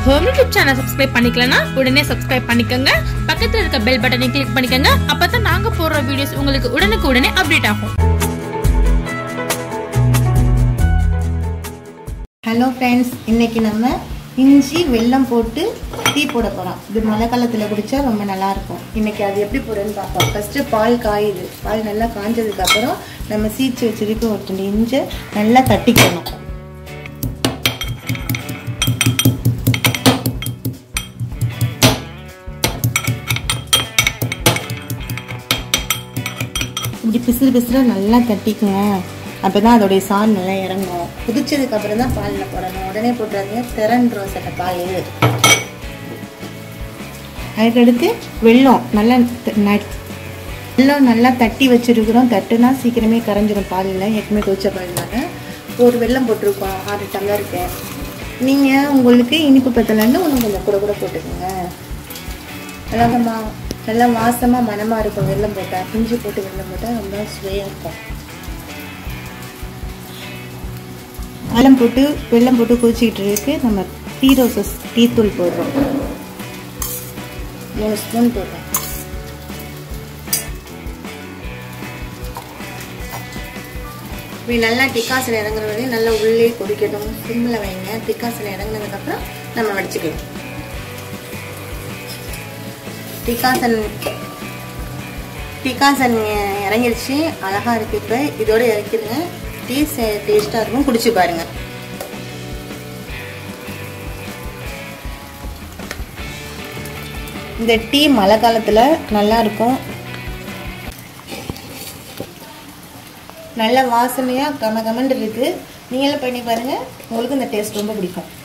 home YouTube channel subscribe பண்ணிக்கலனா உடனே subscribe பண்ணிக்கோங்க பக்கத்துல இருக்க பெல் பட்டனை கிளிக் பண்ணிக்கோங்க அப்பதான் நாங்க போடுற வீடியோஸ் உங்களுக்கு உடனுக்கு உடனே அப்டேட் ஆகும் ஹலோ ஃப்ரெண்ட்ஸ் இன்னைக்கு நம்ம இஞ்சி வெல்லம் போட்டு டீ போட போகிறோம் இது மழை காலத்தில் குடித்தா ரொம்ப நல்லாயிருக்கும் இன்னைக்கு அது எப்படி போடுறதுன்னு பார்ப்போம் ஃபஸ்ட்டு பால் காயுது பால் நல்லா காஞ்சதுக்கப்புறம் நம்ம சீச்சு வச்சிருக்க ஒரு துண்டு இஞ்சை நல்லா தட்டிக்கணும் இப்படி பிசுறு பிசுறு நல்லா தட்டிக்குங்க அப்போ தான் அதோடைய சால் நல்லா இறங்கும் குதிச்சதுக்கு அப்புறம் தான் பாலில் போடணும் உடனே போட்டுறாதீங்க திறன்றோம் சில பால் அதுக்கடுத்து வெல்லம் நல்லா த- ந- வெல்லம் நல்லா தட்டி வச்சிருக்கிறோம் தட்டுனா சீக்கிரமே கரைஞ்சிரும் பாலில் ஏற்கனவே கொதிச்ச பால்னால ஒரு வெல்லம் போட்டிருக்கோம் ஆறு டம்ளருக்கு நீங்கள் உங்களுக்கு இனிப்பு பத்தலைன்னு ஒன்று கொஞ்சம் கூட கூட போட்டுக்கோங்க நல்லா மா நல்லா வாசமாக மணமாக இருக்கும் வெல்லம் போட்டால் இஞ்சி போட்டு வெல்லம் போட்டால் ரொம்ப சுவையாக இருக்கும் வெல்லம் போட்டு வெல்லம் போட்டு கொதிச்சிக்கிட்டு இருக்கு நம்ம டீ ரோசஸ் டீ தூள் போடுறோம் மூணு ஸ்பூன் போடுறோம் இப்படி நல்லா டிக்காசில் இறங்குற வரையும் நல்லா உள்ளே கொதிக்கட்டும் சிம்மில் வைங்க டிக்காசில் இறங்குனதுக்கப்புறம் நம்ம வடிச்சுக்கலாம் டிகாசன் டிகாசன் இறங்கிருச்சு அழகா இருக்கு இப்போ இதோட இறக்கிடுங்க டீ டேஸ்ட்டாக இருக்கும் குடிச்சு பாருங்க இந்த டீ மழை காலத்தில் நல்லா இருக்கும் நல்ல வாசனையாக கம கமன்னு இருக்குது நீங்களும் பண்ணி பாருங்கள் உங்களுக்கு இந்த டேஸ்ட் ரொம்ப பிடிக்கும்